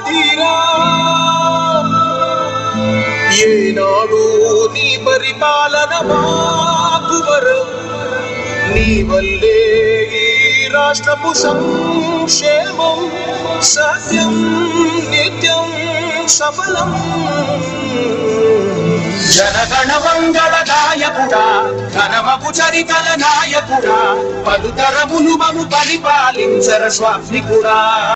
ధీరా ఏనాడు నీ పరిపాలన మాకు వరం నీ వల్లే ఈ రాష్ట్రపు సంక్షేమం సత్యం నిత్యం సఫలం జనగణ మంగళ నాయకుడా ఘనమపు చరితల నాయకుడా పలుతరములు మము పరిపాలించర స్వామికుడా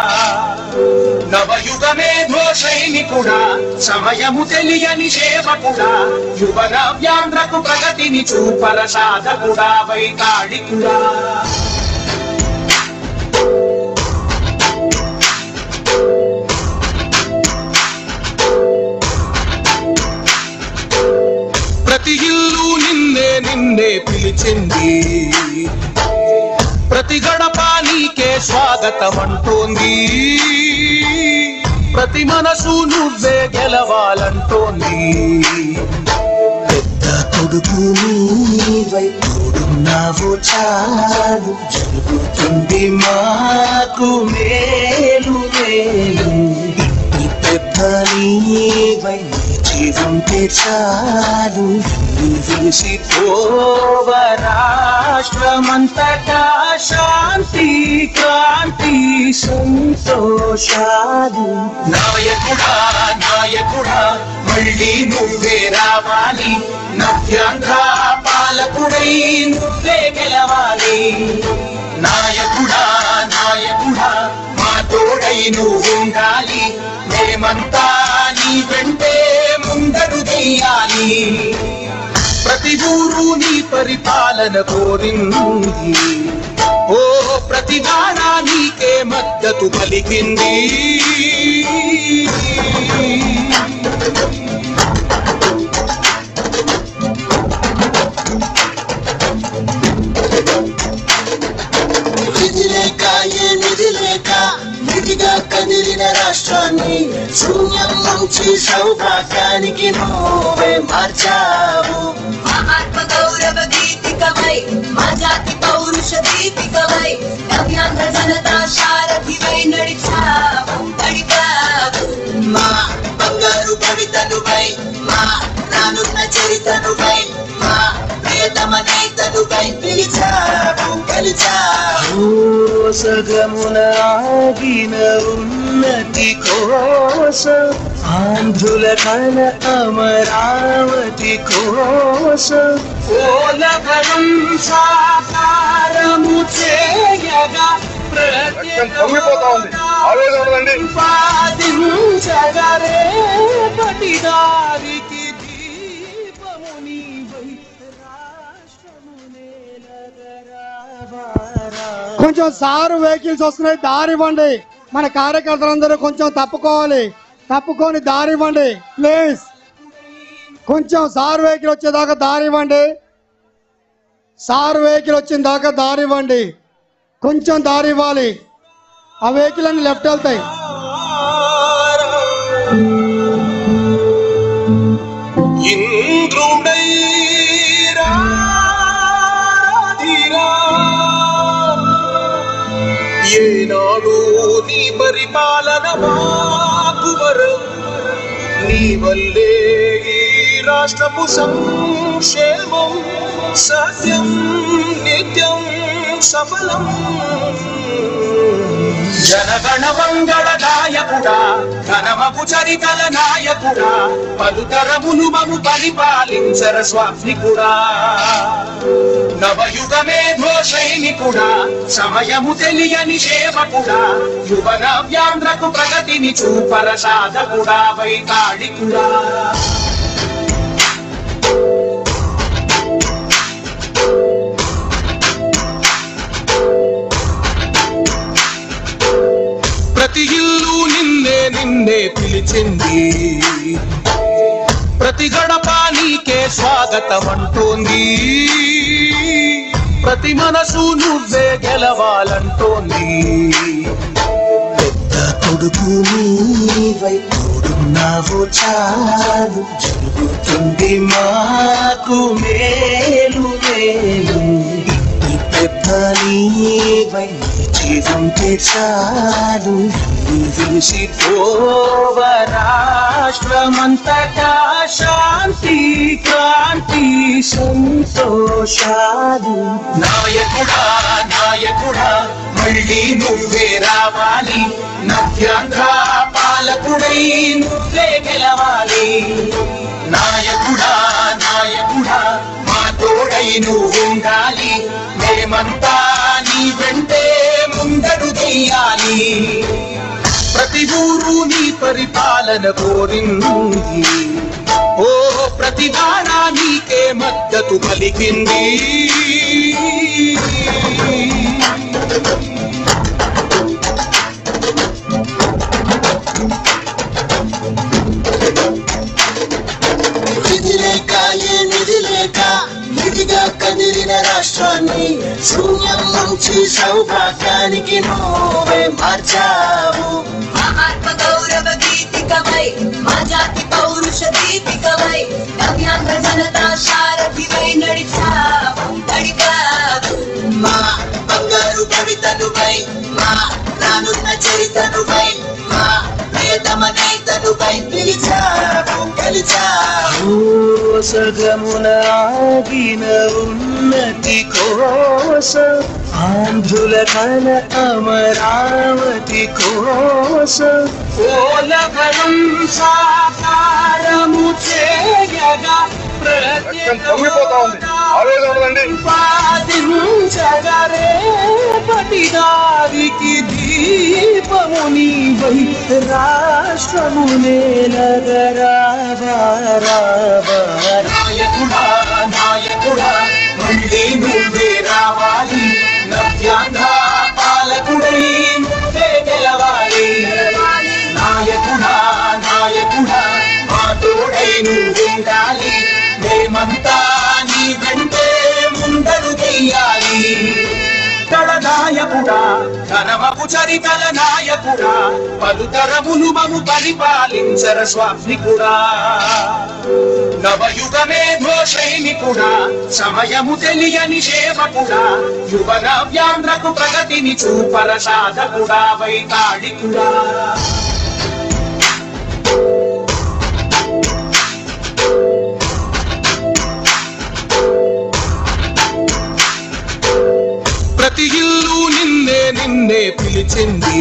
నవయుగమే సైనికుడా సమయము తెలియని సేవకుడా యువన వ్యాంధ్రకు ప్రగతిని చూపర సాధకుడా వైతాళికుడా ప్రతి ఇల్లు నిన్నే నిన్నే పిలిచింది ప్రతి గడప నీకే స్వాగతం అంటోంది ప్రతి మనసు నువ్వే గెలవాలంటోంది పెద్ద కొడుకు నీవై తోడున్నావు చాలు జరుగుతుంది మాకు మేలు మేలు ఇంటి పెద్ద నీవై జీవంతే చాలు విసిపోవ రాష్ట్రమంతటా శాంతి క్రాంతి సంతోషాలు నాయకుడా నాయకుడా మళ్ళీ నువ్వే రావాలి నవ్యాంధ్ర పాలకుడై నువ్వే గెలవాలి నాయకుడా నాయకుడా మా తోడై నువ్వు ఉండాలి మేమంతా నీ వెంటే ముందడు తీయాలి ప్రతి ఊరు నీ పరిపాలన కోరింది ఓ ప్రతి వాడ నీకే మద్దతు పలికింది విధి లేక ఏ నిధి లేక నిధిగా కదిలిన రాష్ట్రాన్ని శూన్యం నుంచి సౌభాగ్యానికి నువ్వే మార్చావు మా ఆత్మ గౌరవ గీతికవై మా జాతి పౌరుష దీపికవై నవ్యాంధ్ర జనతా సారథివై నడిచావు నడిపావు మా బంగారు భవితనువై మా రానున్న చరితనువై మా ప్రియతమ నేతనువై పిలిచావు కలిచావు సగమున ఆగిన ఉన్నతి కోసం ఆంధ్రుల కల అమరావతి కోసం ఓలగడం సాకారము చేయగా పొంగిపోతా ఉంది. ఆవేదన ఉండదండి. పాదించగరే దారికి దీపము నీవై రాష్ట్రము నేలగరావారా. కొంచెం సారు వెహికల్స్ వస్తున్నాయి దారి ఇవ్వండి మన కార్యకర్తలందరూ కొంచెం తప్పుకోవాలి తప్పుకొని దారి ఇవ్వండి ప్లీజ్ కొంచెం సారు వెహికల్ వచ్చేదాకా దారి ఇవ్వండి సారు వెహికల్ వచ్చిన దాకా దారి ఇవ్వండి కొంచెం దారి ఇవ్వాలి ఆ వెహికల్ అన్ని లెఫ్ట్ వెళ్తాయి ఇంద్రుడై రాధిరా. ఏనాడు నీ పరిపాలన మాకు వరం నీ వల్లే ఈ రాష్ట్రపు సంక్షేమం సత్యం నిత్యం సఫలం జనగణ మంగళ నాయకుడా ఘనమపు చరితల నాయకుడా పలుతరములు మము పరిపాలించర స్వామికుడా నవయుగమే సైనికుడా సమయము తెలియని సేవకుడా యువన వ్యాంధ్రకు ప్రగతిని చూపర సాధకుడా వైతాళికుడా ప్రతి ఇల్లు నిన్నే నిన్నే పిలిచింది ప్రతి గడప నీకే స్వాగతం అంటోంది ప్రతి మనసు నువ్వే గెలవాలంటోంది పెద్ద కొడుకు నీవై తోడున్నావు చాలు జరుగుతుంది మాకు మేలు మేలు ఇంటి పెద్ద నీవై జీవంతే చాలు విసిపోవ రాష్ట్రమంతటా శాంతి క్రాంతి సంతోషాలు నాయకుడా నాయకుడా మళ్ళీ నువ్వే రావాలి నవ్యాంధ్ర పాలకుడై నువ్వే గెలవాలి నాయకుడా నాయకుడా మా తోడై నువ్వు ఉండాలి మేమంతా నీ వెంటే ముందడు తీయాలి ప్రతి ఊరు నీ పరిపాలన కోరింది ఓ ప్రతి వాడా నీకే మద్దతు పలికింది విధి లేక ఏ నిధి లేక నిధిగా కదిలిన రాష్ట్రాన్ని శూన్యం నుంచి సౌభాగ్యానికి నువ్వే మార్చావు ఆత్మ గౌరవ గీతికమై మా జాతి పౌరుష దీపికమై నవ్యాంధ్ర జనతా సారథివై నడిచావు నడిపావు మా బంగారు కవితనుపై మా రానున్న చరితనుపై మా ప్రియతమ నేతనుపై పిలిచావు గెలిచావు సగమున ఆగిన ఉన్నతి కోసం ఆంధ్రుల కల అమరావతి కోసం పోలవరం సాకారము చేయగా రక్తం పొంగిపోతా ఉంది ఆవేదన ఉండదండి పాదించగరే పటిదారికి దీపము నీవై రాష్ట్రము నాయకుడా నాయకుడా మళ్ళీ నువ్వే రావాలి నవ్యాంధ్ర పాలకుడై నువ్వే గెలవాలి నాయకుడా నాయకుడా మా తోడై నువ్వు ఉండాలి మేమంతా నీ వెంటే ముందడు తీయాలి కడ నాయకుడా ఘనమపు చరితల నాయకుడా పలుతరములు మము పరిపాలించర స్వామికుడా నవయుగమే ఘోషైనికుడా సమయము తెలియని సేవకుడా యువ నవ్యాంధ్రకు ప్రగతిని చూపర సాధకుడా వైతాళికుడా ప్రతి ఇల్లు నిన్నే నిన్నే పిలిచింది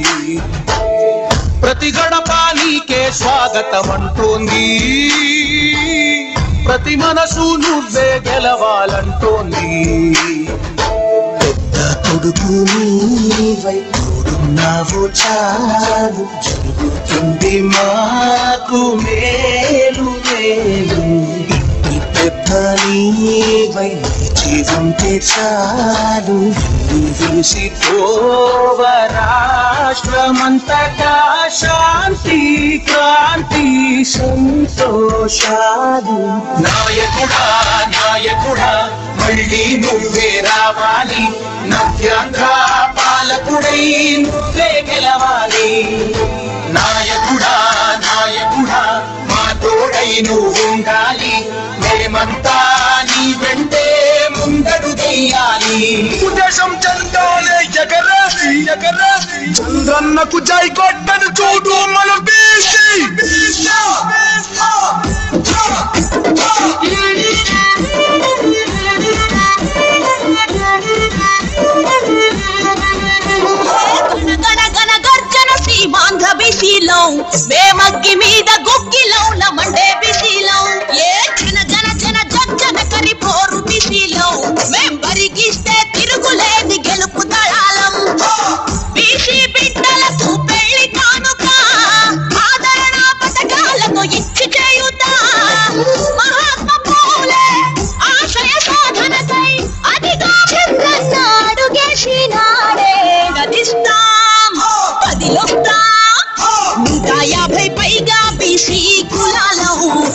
ప్రతి గడప నీకే స్వాగతం అంటోంది ప్రతి మనసు నువ్వే గెలవాలంటోంది పెద్ద కొడుకు నీవై తోడున్నావు చాలు జరుగుతుంది మాకు మేలు మేలు ఈ పెద్ద నీవై జీవంతే చాలు విసిపోవ రాష్ట్రమంతటా శాంతి క్రాంతి సంతోషాలు నాయకుడా నాయకుడా మళ్ళీ నువ్వే రావాలి నవ్యాంధ్ర పాలకుడై నువ్వే గెలవాలి నాయకుడా నాయకుడా మా తోడై నువ్వు ఉండాలి మేమంతా నీ వెంటే ముందడు తీయాలి ఉద్దేశం చందాలే ఎగరేసి ఎగరేసి చంద్రన్నకు జై కొట్టను చూడు మన బీసీ గణ గణ గర్జన సీమాంధ్ర బీసీలో మేమగ్గి మీద